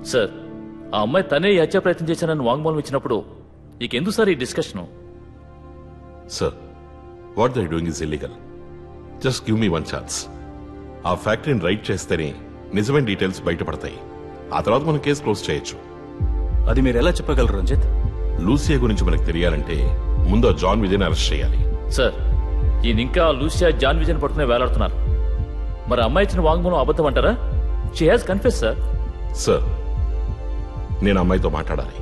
Sir ఆ అమ్మాయి తనే ఈ హత్య ప్రయత్నం చేశానని వాంగ్మూలం ఇచ్చినప్పుడు నీకెందుకు సార్ ఈ discussion sir what they doing is illegal just give me one chance ఆ ఫ్యాక్టరీని రైట్ చేస్తేనే నిజమైన డీటెయిల్స్ బయటపడతాయి ఆ తర్వాత మనం కేసు క్లోజ్ చేయొచ్చు అది మీరు ఎలా చెప్పగలరు రంజిత్ లూసియా గురించి మనకు తెలియాలంటే ముందు ఆ జాన్ విజయ్ అరెస్ట్ చేయాలి సార్ ఈయన ఇంకా లూసియా జాన్ విజయన్ పట్టుకునే వేలాడుతున్నారు మరి అమ్మాయి ఇచ్చిన వాంగ్మూలం అబద్ధం అంటారా she has confess sir sir నేను అమ్మాయితో మాట్లాడాలి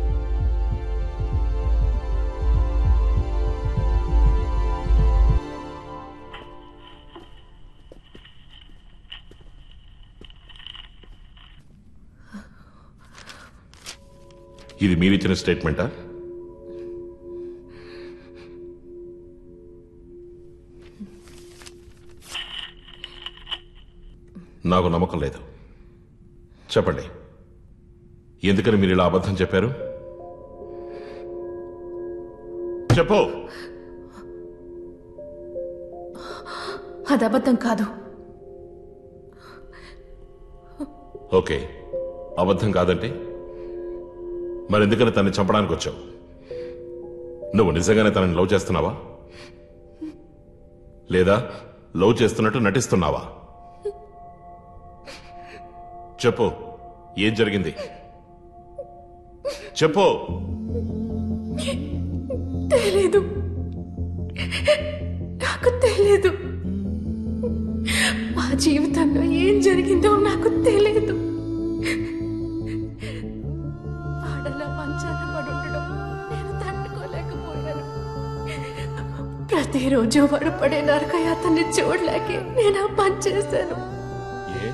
ఇది మీరిచ్చిన స్టేట్మెంటా నాకు నమ్మకం లేదు చెప్పండి ఎందుకని మీరు ఇలా అబద్ధం చెప్పారు చెప్పు అది అబద్ధం కాదు ఓకే అబద్ధం కాదంటే మరి ఎందుకని తనని చంపడానికి వచ్చావు నువ్వు నిజంగానే తనని లవ్ చేస్తున్నావా లేదా లవ్ చేస్తున్నట్టు నటిస్తున్నావా చెప్పు ఏం జరిగింది చెప్పు తెలీదు నాకు తెలీదు మా జీవితంలో ఏం జరిగిందో నాకు తెలీదు వాడలా మంచాన పడి ఉండడం నేను తట్టుకోలేకపోయాను ప్రతిరోజు వాడు పడే నరకయాతన్ని చూడలేకే నేను ఆ పని చేశాను ఏ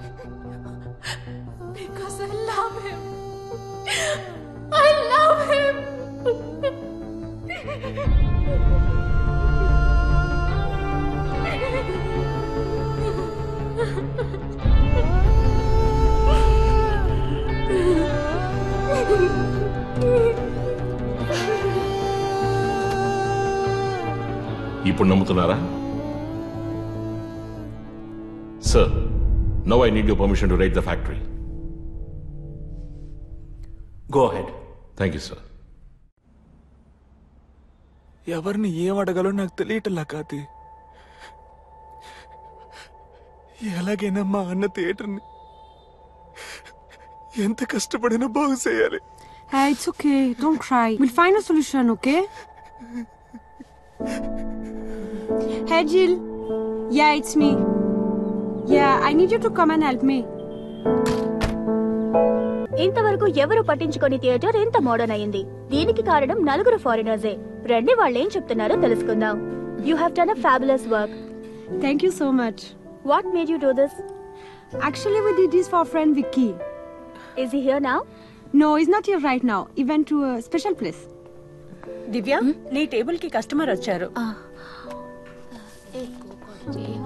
Because I love him. I love him. ఇప్పుడు నమ్ముతున్నారా sir no I need you permission to raid the factory go ahead thank you sir ఎవరిని ఏం అడగాలో నాకు తెలియటంలా కాతి ఎలాగైనా మా అన్న థియేటర్ని ఎంత కష్టపడినా బాగు చేయాలి Hey, it's okay. Don't cry. We'll find a solution, okay? Hey, Jill. Yeah, it's me. Yeah, I need you to come and help me. ఇంతవరకు ఎవరు పట్టించుకొని థియేటర్ ఎంత మోడర్న్ అయింది దీనికి కారణం నలుగురు ఫారినర్సే రండి వాళ్ళేం చెప్తున్నారో తెలుసుకుందాం you have done a fabulous work Thank you so much. What made you do this Actually, we did this for our friend Vicky. Is he here now No, he's not here right now. He went to a special place. Divya నీ table కి customer వచ్చారు